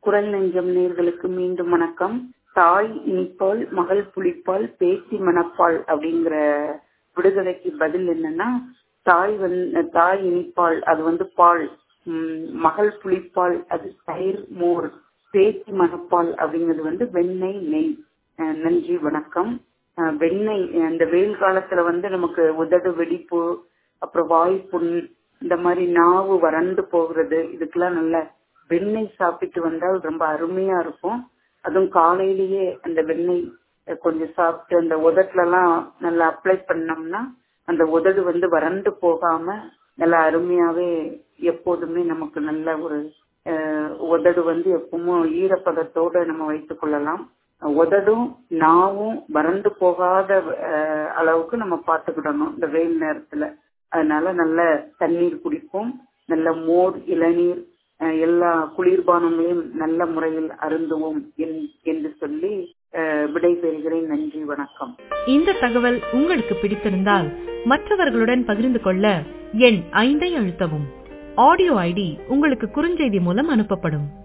குரல் நெஞ்சம் நேர்களுக்கு மீண்டும் வணக்கம் தாய் இனிப்பால் மகள் புளிப்பால் பேத்தி மணப்பால் அப்படிங்கிற விடுதலைக்கு பதில் என்னன்னா தாய் வந்து தாய் இனிப்பால் அது வந்து பால் உம் மகள் புளிப்பால் அது தயிர் மோர் பேத்தி மணப்பால் அப்படிங்கிறது வந்து வெண்ணெய் நெய் அஹ் நன்றி வணக்கம் அஹ் வெண்ணெய் அந்த வெயில் காலத்துல வந்து நமக்கு உதடு வெடிப்பு அப்புறம் வாய் புண் இந்த மாதிரி நாவு வறண்டு போகிறது இதுக்கெல்லாம் நல்ல வெண்ணெய் சாப்பிட்டு வந்தால் ரொம்ப அருமையா இருக்கும் அதுவும் காலையிலேயே அந்த வெண்ணெய் கொஞ்சம் சாப்பிட்டு அந்த உதட்டுல எல்லாம் நல்லா அப்ளை பண்ணோம்னா அந்த உதடு வந்து வறண்டு போகாம நல்லா அருமையாவே எப்போதுமே நமக்கு நல்ல ஒரு உதடு வந்து எப்பவும் ஈரப்பதத்தோட நம்ம வைத்துக் கொள்ளலாம் உதடும் நாவும் வறண்டு போகாத அளவுக்கு நம்ம பார்த்துக்கிடணும் இந்த வெயில் நேரத்துல அதனால நல்ல தண்ணீர் குடிப்போம் நல்ல மோர் இளநீர் எல்லா குளிர்பானங்களையும் நல்ல முறையில் அருந்துவோம் என்று சொல்லி விடைபெறுகிறேன் நன்றி வணக்கம் இந்த தகவல் உங்களுக்கு பிடித்திருந்தால் மற்றவர்களுடன் பகிர்ந்து கொள்ள எண் ஐந்தை அழுத்தவும் ஆடியோ ஐடி உங்களுக்கு குறுஞ்செய்தி மூலம் அனுப்பப்படும்